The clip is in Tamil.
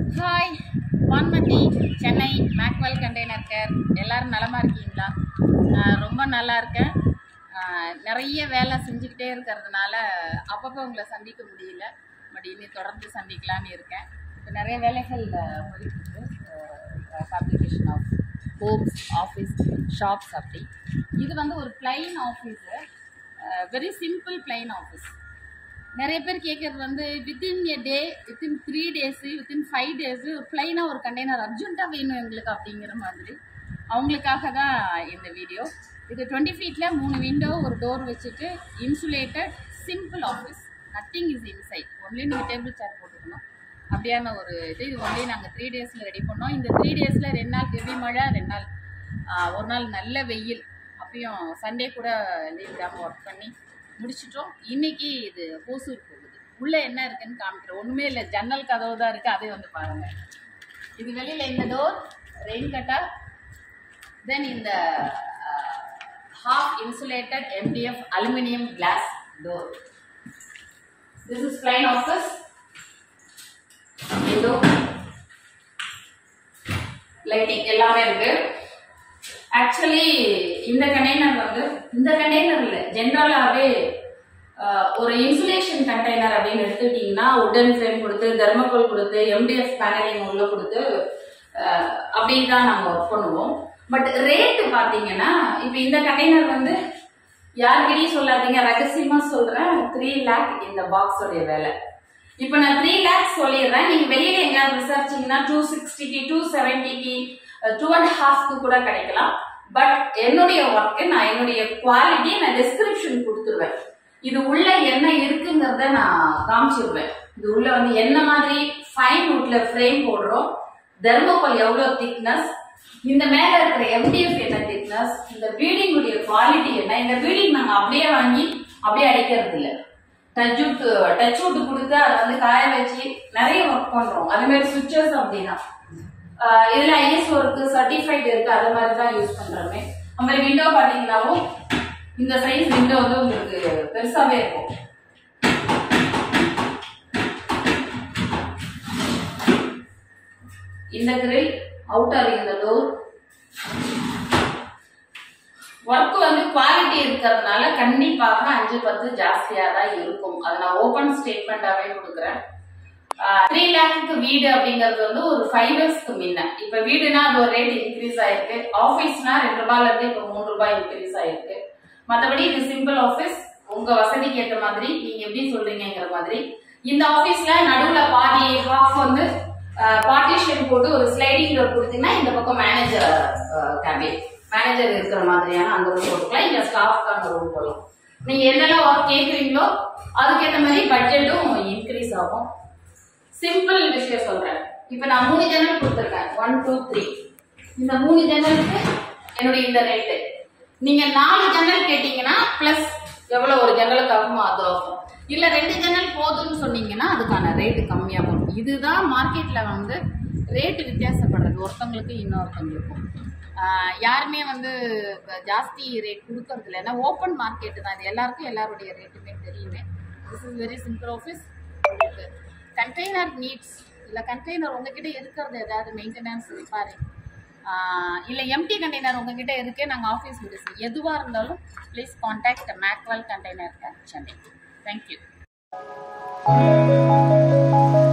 hi Vanmathi Chennai Makwell container care எல்லாரும் நலமா இருக்கீங்களா நான் ரொம்ப நல்லா இருக்கேன் ஆஹ் நிறைய வேலை செஞ்சுக்கிட்டே இருக்கிறதுனால அப்பப்போ உங்களை சந்திக்க முடியல பட் இனி தொடர்ந்து சந்திக்கலான்னு இருக்கேன் இப்போ நிறைய வேலைகள் ஆஹ் போயிட்டு fabrication of homes office shops அப்படி இது வந்து ஒரு plain office very simple plain office நிறைய பேர் கேட்குறது வந்து within a day within three days within five days பிளைனாக ஒரு கண்டெய்னர் அர்ஜென்ட்டாக வேணும் எங்களுக்கு அப்படிங்கிற மாதிரி அவங்களுக்காக தான் இந்த வீடியோ இது டுவெண்ட்டி ஃபீட்டில் மூணு விண்டோ ஒரு டோர் வச்சுட்டு insulated simple office nothing is inside only நீங்கள் டேபிள் சேர் போட்டுக்கணும் அப்படியான ஒரு இது இது ஒன்லி நாங்கள் த்ரீ டேஸில் ரெடி பண்ணோம் இந்த த்ரீ டேஸில் ரெண்டு நாள் ஹெவி மழை ரெண்டு நாள் ஆஹ், ஒரு நாள் நல்ல வெயில் அப்பயும் சண்டே கூட லீவ் விடாமல் ஒர்க் பண்ணி முடிச்சிட்டோம் இன்னைக்கு இது ஹோசூர் போகுது உள்ளே என்ன இருக்குன்னு காமிக்கிறோம் ஒன்றுமே இல்லை ஜன்னல் கதவு தான் இருக்குது அதே வந்து பாருங்கள் இது வெளியில் இந்த டோர் ரெயின் கட்டர் தென் இந்த half insulated MDF aluminium glass door this is plain office window lighting எல்லாமே இருக்கு ஆக்சுவலி இந்த கண்டெய்னர் வந்து இந்த கண்டெய்னர் இல்லை ஜென்ரலாகவே ஒரு இன்சுலேஷன் கண்டெய்னர் அப்படின்னு எடுத்துக்கிட்டிங்கன்னா உடன் ஃப்ரேம் கொடுத்து தெர்மோகோல் கொடுத்து எம்டிஎஃப் பேனலிங் உள்ள கொடுத்து அஹ், அப்படி தான் நாங்கள் ஒர்க் பண்ணுவோம் பட் ரேட்டு பார்த்தீங்கன்னா இப்போ இந்த கண்டெய்னர் வந்து யார்கிட்டயும் சொல்லாதீங்க ரகசியமா சொல்றேன் த்ரீ லேக் இந்த பாக்ஸோடைய விலை இப்போ நான் த்ரீ லேக்ஸ் சொல்லிடுறேன் நீங்க வெளியில எங்கேயாவது விசாரிச்சீங்கன்னா டூ சிக்ஸ்டிக்கு டூ செவன்ட்டிக்கு டூ அண்ட் ஹாஃப்க்கு கூட கிடைக்கலாம் பட் என்னுடைய ஒர்க்கு நான் என்னுடைய குவாலிட்டி நான் டிஸ்கிரிப்ஷன் கொடுத்துருவேன் இது உள்ள என்ன இருக்குங்கிறத நான் காமிச்சிருவேன் இது உள்ள வந்து என்ன மாதிரி ஃபைன் வுட்ல ஃப்ரேம் போடுறோம் தெர்மோகோல் எவ்வளவு திக்னஸ் இந்த மேல இருக்கிற எம்டிஎஃப் என்ன திக்னஸ் இந்த பீடிங் உடைய குவாலிட்டி என்ன இந்த பீடிங் நாங்க அப்படியே வாங்கி அப்படியே அடிக்கிறது இல்ல டச் அவுட் டச் அவுட் கொடுத்து அதை வந்து காய வச்சு நிறைய ஒர்க் பண்றோம் அதே மாதிரி சுவிட்சஸ் அப்படிதான் ஆஹ் இதுல ஐஎஸ் ஒர்க்கு சர்டிஃபைட் இருக்கு அது மாதிரி தான் யூஸ் பண்றோமே அது மாதிரி விண்டோ பாத்தீங்கன்னாவும் இந்த சைஸ் விண்டோ வந்து உங்களுக்கு பெருசாவே இருக்கும் இந்த கிரில் அவுட்டர் இந்த டோர் ஒர்க் வந்து குவாலிட்டி இருக்கிறதுனால கண்டிப்பாக அஞ்சு பத்து ஜாஸ்தியா தான் இருக்கும் அதை நான் ஓபன் ஸ்டேட்மெண்டாவே கொடுக்குறேன் த்ரீ லேக்கு வீடு அப்படிங்கிறது வந்து ஒரு ஃபைவ் இயர்ஸ்க்கு முன்ன இப்ப வீடுனா அது ஒரு ரேட் இன்க்ரீஸ் ஆயிருக்கு ஆஃபீஸ்னா ரெண்டு ரூபாயில இருந்து இப்ப மூணு ரூபாய் இன்க்ரீஸ் ஆயிருக்கு மத்தபடி இது சிம்பிள் ஆஃபீஸ் உங்க வசதிக்கு ஏற்ற மாதிரி நீங்க எப்படி சொல்றீங்கிற மாதிரி இந்த ஆபீஸ்ல நடுவுல பாதி ஹாஃப் வந்து பார்ட்டிஷன் போட்டு ஒரு ஸ்லைடிங் டோர் கொடுத்தீங்கன்னா இந்த பக்கம் மேனேஜர் கேபின் மேனேஜர் இருக்கிற மாதிரியான அந்த ரூம் போட்டுக்கலாம் இங்க ஸ்டாஃப்க்கான ரூம் போடலாம் நீங்க என்னெல்லாம் ஒர்க் கேட்குறீங்களோ அதுக்கேற்ற மாதிரி பட்ஜெட்டும் இன்க்ரீஸ் ஆகும் சிம்பிள் விஷயம் சொல்றேன் இப்ப நான் மூணு ஜன்னல் கொடுத்துருக்கேன் ஒன் டூ த்ரீ இந்த மூணு ஜன்னலுக்கு என்னுடைய இந்த ரேட்டு நீங்க நாலு ஜன்னல் கேட்டீங்கன்னா பிளஸ் எவ்வளவு ஒரு ஜன்னலுக்கு ஆகுமோ அது ஆகும் இல்ல ரெண்டு ஜன்னல் போதும்னு சொன்னீங்கன்னா அதுக்கான ரேட்டு கம்மியா வரும் இதுதான் மார்க்கெட்ல வந்து ரேட்டு வித்தியாசப்படுறது ஒருத்தவங்களுக்கு இன்னொருத்தவங்களுக்கும் ஆஹ் யாருமே வந்து இப்ப ஜாஸ்தி ரேட் கொடுக்கறது இல்லை ஏன்னா ஓப்பன் மார்க்கெட் தான் இது எல்லாருக்கும் எல்லாருடைய ரேட்டுமே தெரியுமே this is very simple office உங்களுக்கு கண்டெய்னர் நீட்ஸ் இல்லை கண்டெய்னர் உங்ககிட்ட இருக்கிறது ஏதாவது மெயின்டெனன்ஸ் ரிப்பேரிங் இல்லை எம்டி கண்டெய்னர் உங்ககிட்ட இருக்கு நாங்கள் ஆஃபீஸ் விடுசி எதுவாக இருந்தாலும் please contact Makwell container Chennai thank you